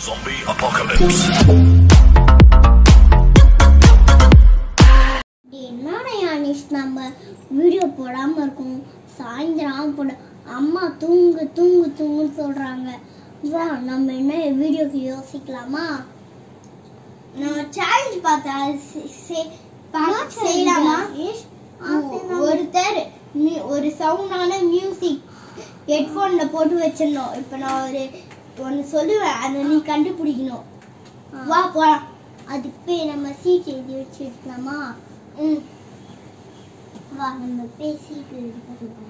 Zombie apocalypse. என்னடா யானிஷ் நம்ம video போடாமல் இருக்கோம் சாயந்தரம் போட அம்மா தூங்கு தூங்கு தூங்குன்னு சொல்கிறாங்க வா நம்ம என்ன வீடியோக்கு யோசிக்கலாமா நான் சேலஞ்ச் பார்த்தேன் அது செ- செ- பா- செய்யலாமா ஒருத்தர் mu- ஒரு சவுண்டான மியூசிக் ஹெட்ஃபோனில் போட்டு வச்சிடணும் இப்போ நான் ஒரு ஒன்று சொல்லுவேன் அதை நீ கண்டுபிடிக்கணும் வா போலாம் அதுக்கு போய் நம்ம சீட் எழுதி வச்சுருக்கலாமா ம் வா நம்ம போய் சீட் எழுதி பண்ணலாம்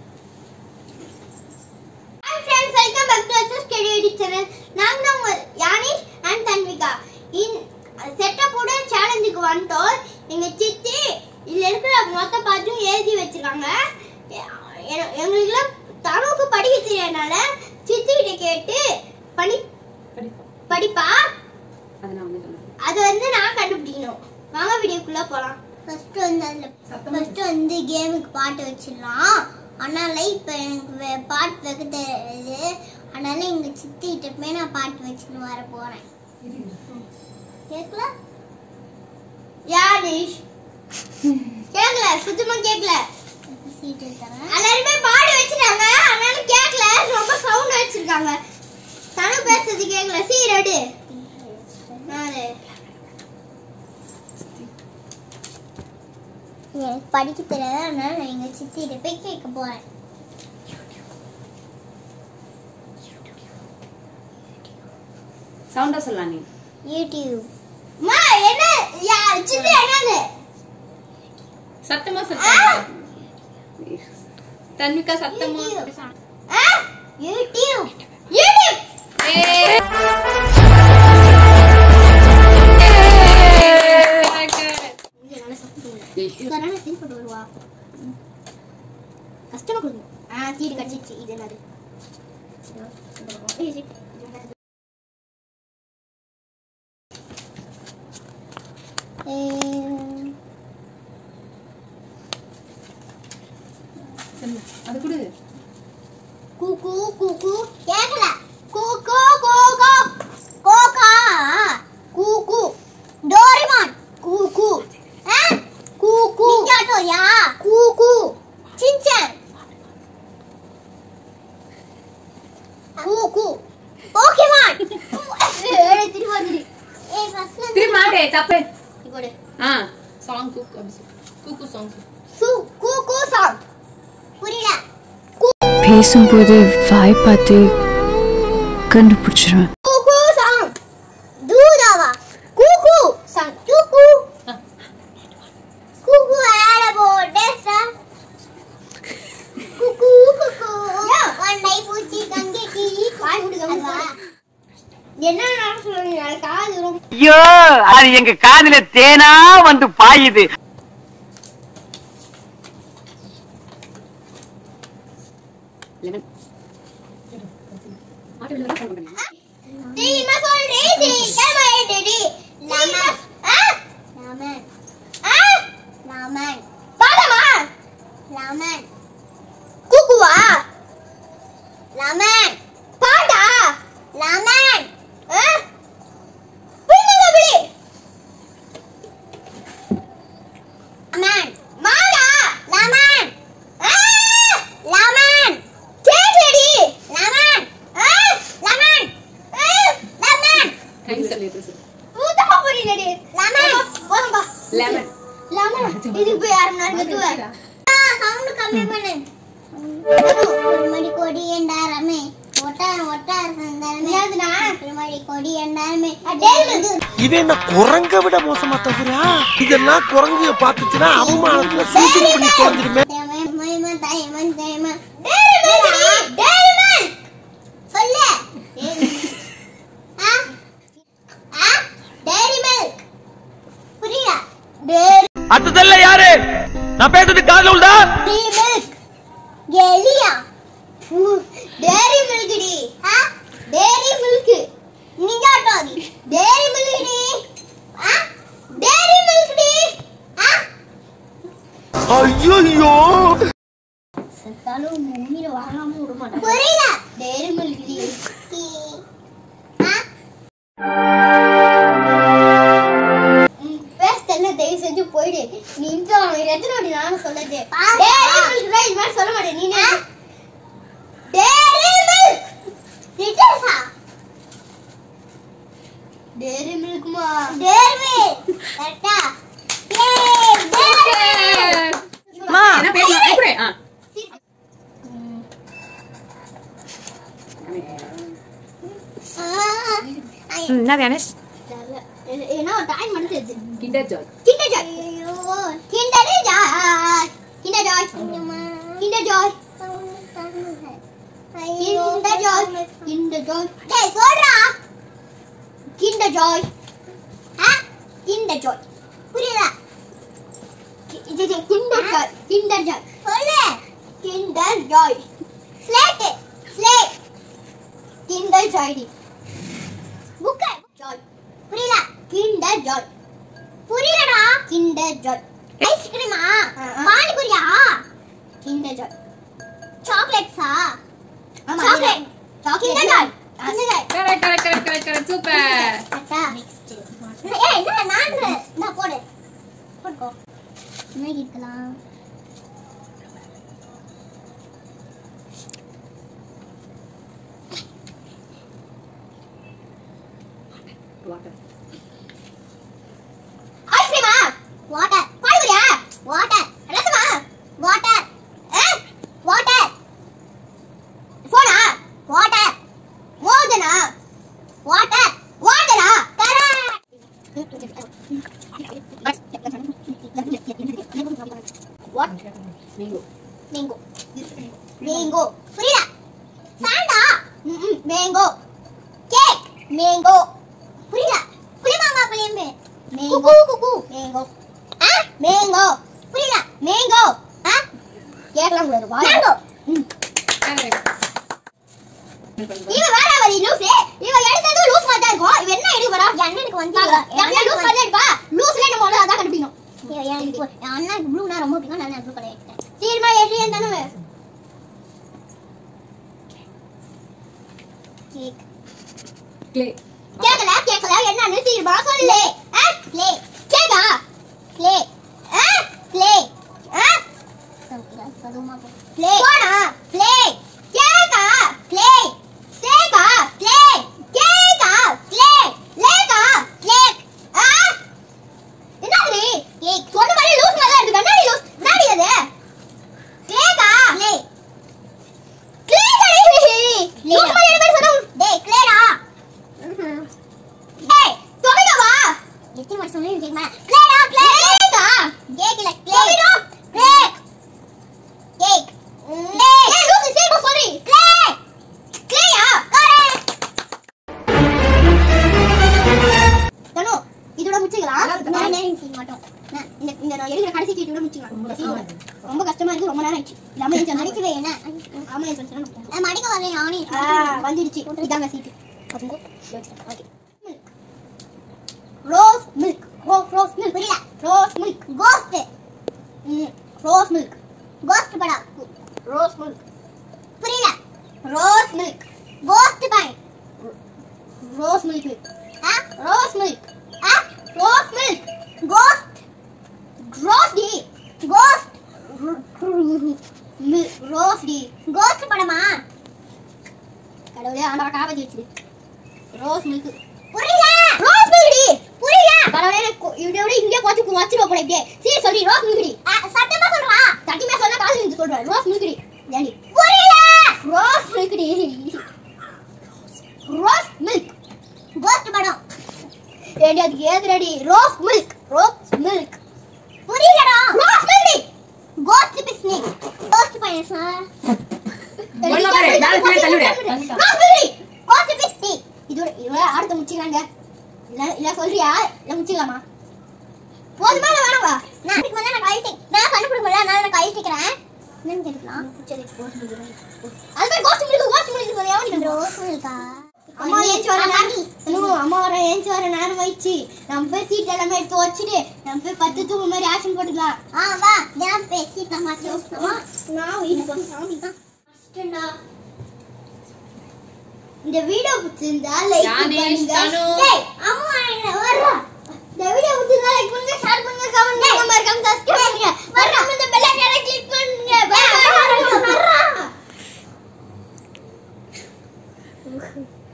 hi friends welcome back to SS KDT channel நாங்க தான் உங்க யானிஷ் அண்ட் தன்விகா இன் செட்டப்போட சேலஞ்சுக்கு வந்துட்டோம் எங்க சித்தி இதுல இருக்கிற மொத்த பாட்டும் எழுதி வச்சிருக்காங்க எ- எங்களுக்குலாம் தனுவுக்கு படிக்க தெரியாதனால சித்தி கிட்ட கேட்டு படி படிப்பா அதை நான் வந்து சொல்றேன். அது வந்து நான் கண்டுபிடிக்கணும் வாங்க வீடியோக்குள்ள போலாம் ஃபர்ஸ்ட் வந்து அதில் ஃபர்ஸ்ட் வந்து கேமுக்கு பாட்டு வச்சிடலாம் அதனால இப்போ எனக்கு வே- பாட்டு வைக்க தெரியாது அதனால எங்கள் சித்திகிட்ட போய் நான் பாட்டு வச்சுன்னு வர போகிறேன் கேட்கல யானிஷ் கேக்கல சுத்தமா கேக்கல சீட்டு தரேன் எல்லாருமே பாடி வச்சிட்டாங்க அதனால கேக்கல ரொம்ப சவுண்ட் வச்சிருக்காங்க தனு பேசுறது கேக்கல சீ ரெடி நாலு எனக்கு படிக்க தெரியாது அதனால நான் எங்கள் சித்திகிட்ட போய் கேட்க போகிறேன் சவுண்டா சொல்லலாம் நீ யூடியூப் மா என்ன யா சித்தி என்னது சத்தமா சத்தமா தன்விகா சத்தமா ஆ யூடியூப் யூடியூப் கரண திருப்பி வருவா கஷ்டமா கொடுங்க ஆ சீடு கடிச்சிச்சு இது என்னது அது கொடு கூக்கு கூக்கு கேட்கல கூக்கு கூக்கு கோகா கூக்கு டோரிமான் கூக்கு ஆ கூக்கு நிஞ்சா டோரியா கூக்கு சின்சான் கூக்கு போக்கேமான் திரும்ப வந்துரு ஏய் ஃபர்ஸ்ட்ல திரும்ப மாட்டே தப்பு கொடு ஆ சாங் குக் அப்படி சொல்லு குக்கு சாங் சு கூக்கு சாங் புரியல பேசும்போது வாய் பார்த்து கண்டுபிடிச்சிருவேன் கூக்கு சாங் தூதாவா கூக்கு சாங் கூக்கு கூக்கு ஆட போட்டேசா குக்கு குக்கு வண்டை பூச்சி கங்கை கிளி வாய் விடுங்க அதுவா? என்ன நான் சொல்றீங்க எனக்கு காது ரொம்ப ஐயோ அது எங்க காதுல தேனா வந்து பாயுது லெமன் ஆட்டு விடுதலை சொல்ல மாட்டேன் தெரியுமா சொல்றே சீக்கிரமா எடுடி லெமன். ஆ லெமன் ஆ லெமன் பாடமா லெமன் கூக்குவா லெமன் பாடா லெமன் ஆ பின்னல விழி லெமன் மாடா லெமன் ஆ லெமன் கேக்கடி லெமன் ஆ லெமன் ஆ லெமன் கை சொல்லிட்டு சொல்லு ஊத்தமா புரியலடி லெமன் போதும்பா லெமன் லெமன் இதுக்கு போய் யாரும் நான் கத்துவேன் சவுண்ட் கம்மி பண்ணு ஒரு மணி கொடி என்றாரமே ஒட்டார் ஒட்டார் சந்தானமே என்னதுண்ணா? ஒரு மணி கொடி என்றாரமே டேய் இது என்ன குரங்க விட மோசமா தகுறா இதெல்லாம் குரங்கு பாத்துச்சுன்னா அவமானத்துல சூசிங் பண்ணி தொலைஞ்சிருமே தைமன் தைமன் தைமன் டேய் மில்க் டேய் மில்க் சொல்லு ஆ ஆ டேரி மில்க் புரியல டேய் அடுத்ததல்ல யாரு நான் பேசுறது காதுல உள்ளதா மில்க் எலியா டேரி மில்க் டி ஆ dairy milk ninja doggy dairy milk டி ஆ டேரி மில்க் டி ஆ ஐயோ செத்தாலும் பூமியில வாழாம விட மாட்டாங்க புரியல டேரி மில்க் டி கி ஆ டேரி மில்க்மா டேர்வி கரெக்டா ஏய் டேர்வி மா என்ன பேசலாம் எப்படி ஆ என்ன வியானேஷ் ஏன்னா டைம் மட்டும் தெரிஞ்சு கிண்டர் ஜாய் கிண்டர் ஜாய் ஐயோ Kinder Joy Kinder Joy Kinder Joy ஐயோ கிண்டர் ஜாய் கிண்டர் ஜாய் டேய் சொல்றா கிண்டர் ஜாய் ஆ கிண்டர் ஜாய் புரியல இது இது கிண்டர் ஜாய் கிண்டர் ஜாய் சொல்லு Kinder Joy slate slate Kinder Joy டி புக் ஜாய் புரியல கிண்டர் ஜாய் புரியலடா கிண்டர் ஜாய் ஐஸ்கிரீமா ஆ, ஆ. பானிபூரியா கிண்டர் ஜாய் சாக்லேட்ஸா ஆமா chocolate chocolate Kinder Joy Kinder Joy correct correct correct correct correct super அட்டா ஏய் நான் நான் நான் போடு போட்டுக்கோ என்ன இருக்கலாம் வாட்டர் ஐஸ்கிரீமா வாட்டர் பானிபூரியா வாட்டர் ரசமா வாட்டர் வாட்டர் போனா வாட்டர் மோதனா வாட்டர் வாட்டரா வாட் மேங்கோ மேங்கோ மேங்கோ புரியல சாண்டா மேங்கோ கேக் மேங்கோ புரியல புளிமாங்கா புளியம்பு மேங்கோ குக்கு மேங்கோ ஆ மேங்கோ புரியல மேங்கோ ஆ கேட்கலாம் கூடாது வாய் மேங்கோ கரெக்ட் இவன் வேற வரி லூசு இவன் எடுத்தது லூஸ் மாதிரி தான் இருக்கும் இவன் என்ன எடுக்க வரா எண்ணனுக்கு வந்து எங்க லூஸ் மாதிரி எடுப்பா லூஸ்ல என்ன முதல்ல அதான் கண்டுபிடிக்கணும் எனக்கு என் அண்ணனுக்கு ப்ளூனா ரொம்ப பிடிக்கும் நான் ப்ளூ கலர் எடுத்தேன் சீக்கிரமா எழுதி என் தானே கேக் க்ளே கேட்கல கேட்கல என்னன்னு சீக்கிரமா சொல்லு ஆ? ப்ளே கேக்கா ப்ளே ஆ? ப்ளே ஆ? அதுவுமா போ ப்ளே போனா ப்ளே கேக்கா ப்ளே கேக்கா ப்ளே கேக்கா ப்ளே லேக்கா கேக் ஆ என்னது கேக் சொன்ன மாதிரி லூஸ் மாதிரி இருக்கு கண்ணாடி லூஸ் என்னடி அது கேக்கா ப்ளே ப்ளே கடி லூஸ் மாதிரி எடுத்து சொன்னா டேய் க்ளேடா ஏய் தொலைங்க வா எத்தனை வாட்டி சொன்னேன் கேட்க க்ளேடா க்ளே கேக்கா கேக் இல்ல க்ளே தொலைடா கேக் கேக் ஏய் லூஸ் சீக்கிரம் சொல்லு க்ளே க்ளேயா கரெக்ட் தனு இதோட முடிச்சுக்கலாம் நான் நேரிங் செய்ய மாட்டோம் நான் இந்த இந்த நான் எழுதுற கடைசி சீட்டோட முடிச்சுக்கலாம் ரொம்ப கஷ்டமா இருக்கு ரொம்ப நேரம் ஆயிடுச்சு இல்லாம ஏன் அடிச்சு அடிச்சு வை என்ன ஆமா ஏன் சொல்றேன் நான் மடிக்க வரேன் நானே ஆ வந்துடுச்சு இதாங்க சீட்டு okay rose milk rose rose milk புரியல rose milk ghost rose milk ghost படம் ரோஸ் மில்க் புரியல ரோஸ் மில்க் கோஸ்ட் படம் ரோஸ் மில்க் ஆ ரோஸ் மில்க் ஆ ரோஸ் மில்க் கோஸ்ட் ரோஸ் டி கோஸ்ட் ரோஸ் டி கோஸ்ட் படமா கடவுளே ஆண்டவா காப்பாத்தி வச்சிரு ரோஸ் மில்க் புரியல ரோஸ் மில்க் டி புரியல கடவுளே எனக்கு இவனை விட இங்கே பார்த்து வச்சிருவ போல இப்படியே சரி சொல்லி ரோஸ் மில்க் டி ஆ, சத்தமா சொல்றா தட்டிமே சொன்னா காசு இருந்து சொல்றேன் ரோஸ் மில்க் டி ஏண்டி புரியல ரோஸ் மில்க் டி ரோஸ் மில்க் கோஸ்ட் படம் ஏண்டி அது ஏதுரடி ரோஸ் மில்க் ரோஸ் மில்க் புரியலடா ரோஸ் மில்க் டி கோஸ்ட் பிஸ்னிக் கோஸ்ட் படம் சார் ஒண்ணு பாரு, நாலு பேர் தள்ளிவிடு. ரோஸ் மில்க் டி கோஸ்ட் பிஸ்னிக் இதோட இதோட அடுத்த முடிச்சுக்கலாங்க இல்ல இல்ல சொல்றியா இல்ல முடிச்சுக்கலாமா போதுமா இல்ல வேணாவா நான் இதுக்கு வந்து நான் கழிச்சு நான் கண்டுபிடிக்க முடியல அதனால நான் கழிச்சுக்கிறேன் என்னன்னு கேட்டுக்கலாம் அது மாதிரி கோஸ்ட் மில்க் கோஸ்ட் மில்க் சொல்லி எவனி ரோஸ் மில்கா அம்மா ஏஞ்சி வர நேரம் இன்னும் அம்மா வர ஏஞ்சி வர நேரம் ஆயிடுச்சு நம்ம போய் சீட் எல்லாமே எடுத்து வச்சுட்டு நம்ம போய் பத்து தூக்கு மாதிரி ஆக்ஷன் போட்டுக்கலாம் ஆ வா தினம் பேசி நம்ம மாத்தி வச்சுக்கோமா நான் வீட்டுக்கு போய் சாமி கஷ்டம்டா. இந்த வீடியோ பிடிச்சிருந்தா லைக் யானேஷ், பண்ணுங்க தனு. டேய், அம்மா என்ன வர்றா இந்த வீடியோ பிடிச்சிருந்தா லைக் பண்ணுங்க ஷேர் பண்ணுங்க கமெண்ட் பண்ணுங்க மறக்காம சப்ஸ்கிரைப் பண்ணுங்க மறக்காம இந்த பெல் ஐகானை கிளிக் பண்ணுங்க பை பை வர்றா